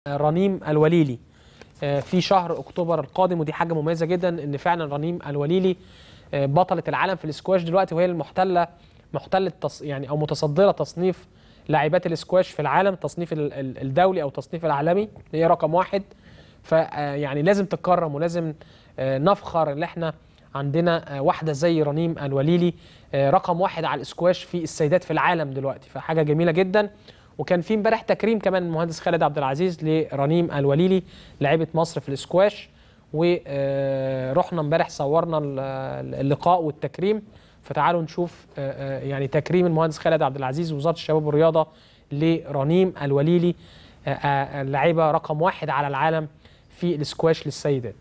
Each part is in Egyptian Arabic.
رنيم الوليلي آه، في شهر اكتوبر القادم ودي حاجه مميزه جدا ان فعلا رنيم الوليلي آه، بطله العالم في الاسكواش دلوقتي وهي المحتله محتله تص... يعني او متصدره تصنيف لاعبات الاسكواش في العالم التصنيف ال- ال- الدولي او التصنيف العالمي هي رقم واحد ف آه، يعني لازم تتكرم ولازم آه، نفخر ان احنا عندنا آه، واحده زي رنيم الوليلي آه، رقم واحد على الاسكواش في السيدات في العالم دلوقتي فحاجه جميله جدا وكان في امبارح تكريم كمان المهندس خالد عبد العزيز لرنيم الوليلي لاعبه مصر في الاسكواش ورحنا امبارح صورنا ال- اللقاء والتكريم فتعالوا نشوف آه، آه، يعني تكريم المهندس خالد عبد العزيز ووزاره الشباب والرياضه لرنيم الوليلي آه، آه، اللاعبه رقم واحد على العالم في الاسكواش للسيدات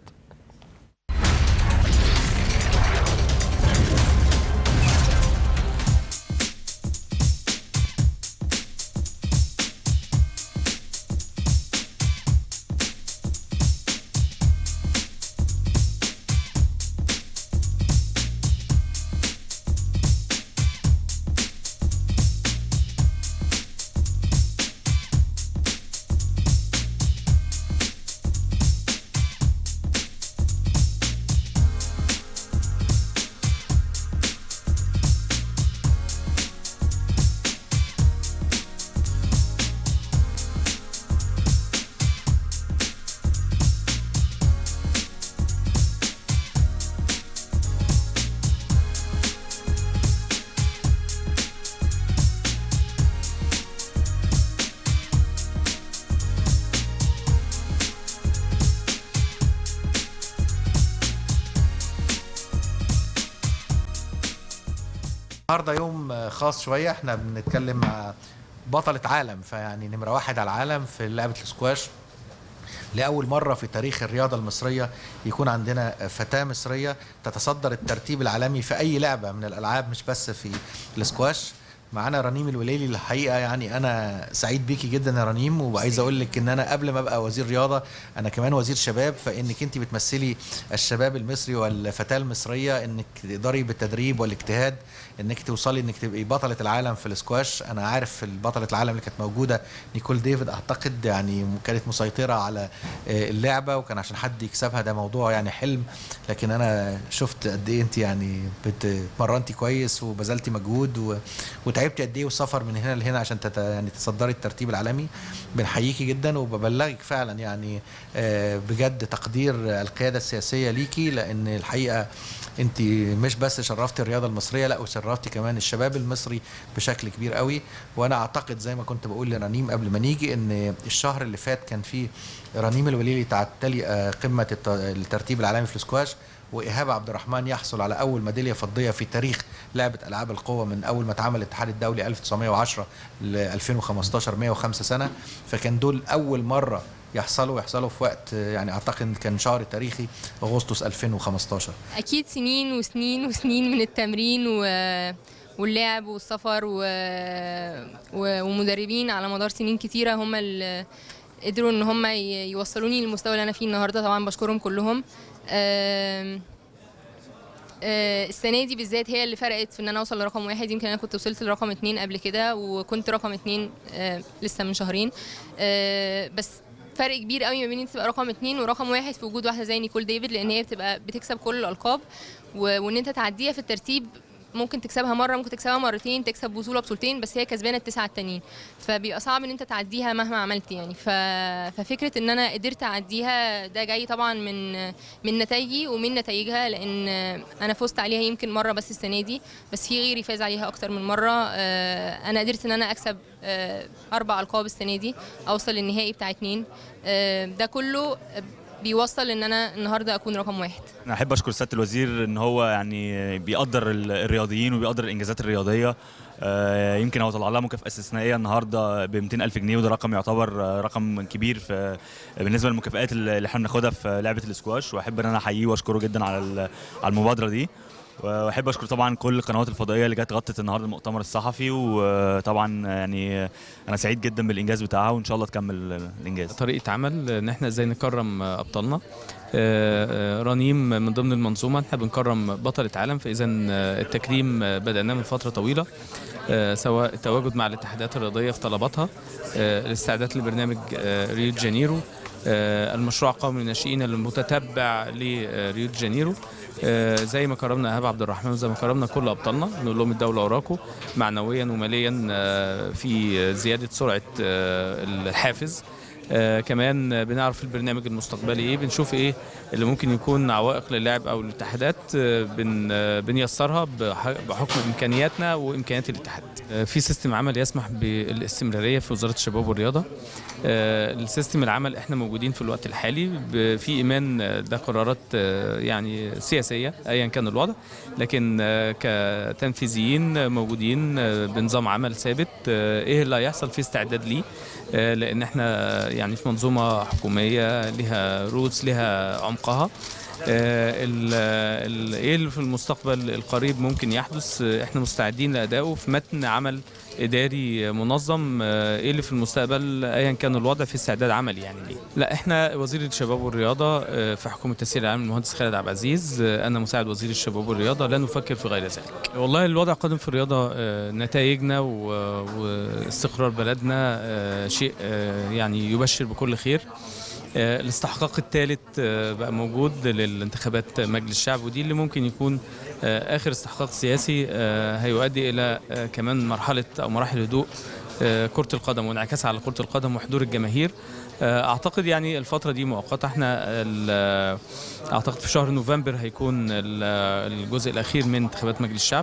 النهارده يوم خاص شويه احنا بنتكلم مع بطلة عالم فيعني نمرة واحد على العالم في لعبة السكواش لأول مرة في تاريخ الرياضة المصرية يكون عندنا فتاة مصرية تتصدر الترتيب العالمي في أي لعبة من الألعاب مش بس في السكواش معانا رنيم الوليلي الحقيقه يعني انا سعيد بيكي جدا يا رنيم وعايز اقول لك ان انا قبل ما ابقى وزير رياضه انا كمان وزير شباب فانك انت بتمثلي الشباب المصري والفتاه المصريه انك تقدري بالتدريب والاجتهاد انك توصلي انك تبقي بطله العالم في الاسكواش انا عارف بطله العالم اللي كانت موجوده نيكول ديفيد اعتقد يعني كانت مسيطره على آه، اللعبه وكان عشان حد يكسبها ده موضوع يعني حلم لكن انا شفت قد ايه انت يعني بتمرنتي كويس وبذلتي مجهود و... وتعبتي قد ايه والسفر من هنا لهنا عشان تت... يعني تصدري الترتيب العالمي بنحييكي جدا وببلغك فعلا يعني آه، بجد تقدير القياده السياسيه ليكي لان الحقيقه انت مش بس شرفتي الرياضه المصريه لا وشرفتي كمان الشباب المصري بشكل كبير قوي وانا اعتقد زي ما كنت بقول لرنيم قبل ما نيجي ان الشهر اللي فات كان فيه رنيم الوليلي تعتلي آه، قمه الت- الترتيب العالمي في السكواش وايهاب عبد الرحمن يحصل على اول ميداليه فضيه في تاريخ لعبه العاب القوه من اول ما اتعمل الاتحاد الدولي 1910 ل 2015 105 سنه فكان دول اول مره يحصلوا يحصلوا في وقت آه، يعني اعتقد كان شهر تاريخي اغسطس 2015 اكيد سنين وسنين وسنين من التمرين و... واللعب والسفر و... و... ومدربين على مدار سنين كتيره هم اللي قدروا ان هم ي- يوصلوني للمستوى اللي انا فيه النهارده طبعا بشكرهم كلهم آم، آه، السنه دي بالذات هي اللي فرقت في ان انا اوصل لرقم واحد يمكن انا كنت وصلت لرقم اتنين قبل كده وكنت رقم اتنين آه، لسه من شهرين آه، بس فرق كبير قوي ما بين انت تبقى رقم اتنين ورقم واحد في وجود واحده زي نيكول ديفيد لان هي بتبقى بتكسب كل الالقاب و- وان انت تعديها في الترتيب ممكن تكسبها مره ممكن تكسبها مرتين تكسب بطوله بطولتين بس هي كسبانه التسعه التانيين فبيبقى صعب ان انت تعديها مهما عملت يعني ف... ففكره ان انا قدرت اعديها ده جاي طبعا من من نتائجي ومن نتائجها لان انا فزت عليها يمكن مره بس السنه دي بس في غيري فاز عليها اكتر من مره آه، انا قدرت ان انا اكسب آه، اربع القاب السنه دي اوصل للنهائي بتاع اتنين آه، ده كله بيوصل ان انا النهارده اكون رقم واحد انا احب اشكر سياده الوزير ان هو يعني بيقدر ال- الرياضيين وبيقدر الانجازات الرياضيه آه، يمكن هو طلع لها مكافاه استثنائيه النهارده ب 200 الف جنيه وده رقم يعتبر آه، رقم كبير في بالنسبه للمكافآت اللي احنا بناخدها في لعبه الاسكواش واحب ان انا احييه واشكره جدا على ال- على المبادره دي واحب اشكر طبعا كل القنوات الفضائيه اللي جت غطت النهارده المؤتمر الصحفي وطبعا يعني انا سعيد جدا بالانجاز بتاعها وان شاء الله تكمل الانجاز طريقه عمل ان احنا ازاي نكرم ابطالنا آه، آه، رنيم من ضمن المنظومه احنا بنكرم بطله عالم فاذا التكريم بداناه من فتره طويله آه، سواء التواجد مع الاتحادات الرياضيه في طلباتها آه، الاستعداد لبرنامج آه، ريو دي جانيرو آه، المشروع القومي للناشئين المتتبع لريو دي جانيرو آه، زي ما كرمنا ايهاب عبد الرحمن وزي ما كرمنا كل ابطالنا نقول لهم الدوله وراكم معنويا وماليا آه، في زياده سرعه آه، الحافز آه كمان آه، بنعرف البرنامج المستقبلي ايه بنشوف ايه اللي ممكن يكون عوائق للاعب او الاتحادات آه بن آه بنيسرها بح- بحكم امكانياتنا وامكانيات الاتحاد آه في سيستم عمل يسمح بالاستمراريه في وزاره الشباب والرياضه آه السيستم العمل احنا موجودين في الوقت الحالي ب- في ايمان آه، ده قرارات آه، يعني سياسيه ايا كان الوضع لكن آه، كتنفيذيين آه، موجودين آه، بنظام عمل ثابت آه، ايه اللي هيحصل في استعداد ليه آه، لان احنا يعني في منظومه حكوميه لها روتس لها عمقها آه، ال- ال- ايه اللي في المستقبل القريب ممكن يحدث آه، احنا مستعدين لادائه في متن عمل اداري منظم آه، ايه اللي في المستقبل ايا كان الوضع في استعداد عملي يعني ليه لا احنا وزير الشباب والرياضه آه، في حكومه التسيير العام المهندس خالد عبد العزيز آه، انا مساعد وزير الشباب والرياضه لا نفكر في غير ذلك والله الوضع قادم في الرياضه آه، نتائجنا و- واستقرار بلدنا آه، شيء آه، يعني يبشر بكل خير آه، الاستحقاق الثالث آه، بقى موجود للانتخابات مجلس الشعب ودي اللي ممكن يكون آه، اخر استحقاق سياسي آه، هيؤدي الى آه، كمان مرحله او مراحل هدوء آه، كره القدم وانعكاس على كره القدم وحضور الجماهير آه، اعتقد يعني الفتره دي مؤقته احنا ال- اعتقد في شهر نوفمبر هيكون ال- الجزء الاخير من انتخابات مجلس الشعب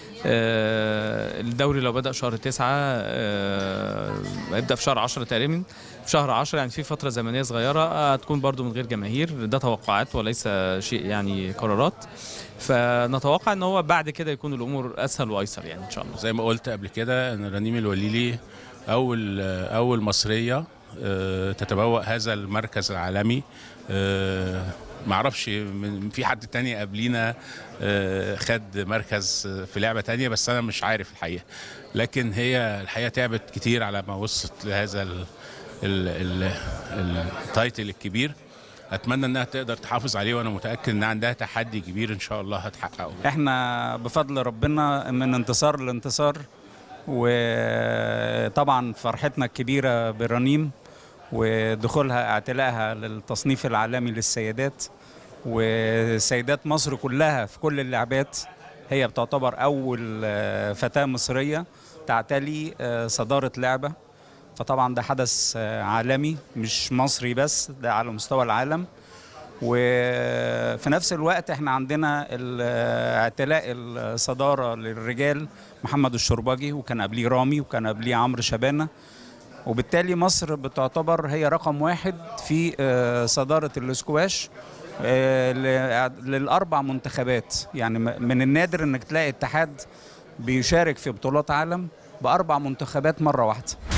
آه، الدوري لو بدأ شهر تسعة آه، هيبدأ في شهر عشرة تقريبا في شهر عشرة يعني في فترة زمنية صغيرة آه، هتكون برضو من غير جماهير ده توقعات وليس شيء يعني قرارات فنتوقع ان هو بعد كده يكون الامور اسهل وايسر يعني ان شاء الله زي ما قلت قبل كده ان رنيم الوليلي اول اول مصريه آه، تتبوأ هذا المركز العالمي آه، معرفش من في حد تاني قبلينا آه، خد مركز في لعبه تانية بس انا مش عارف الحقيقه لكن هي الحقيقه تعبت كتير على ما وصلت لهذا ال- ال- ال- التايتل الكبير اتمنى انها تقدر تحافظ عليه وانا متاكد ان عندها تحدي كبير ان شاء الله هتحققه احنا بفضل ربنا من انتصار لانتصار وطبعا فرحتنا الكبيرة برنيم ودخولها اعتلائها للتصنيف العالمي للسيدات وسيدات مصر كلها في كل اللعبات هي بتعتبر أول آه، فتاة مصرية تعتلي آه، صدارة لعبة فطبعا ده حدث آه، عالمي مش مصري بس ده على مستوى العالم وفي نفس الوقت احنا عندنا ال- اعتلاء الصداره للرجال محمد الشربجي وكان قبليه رامي وكان قبليه عمرو شبانه وبالتالي مصر بتعتبر هي رقم واحد في آه، صداره الاسكواش آه، ل- للاربع منتخبات يعني م- من النادر انك تلاقي اتحاد بيشارك في بطولات عالم باربع منتخبات مره واحده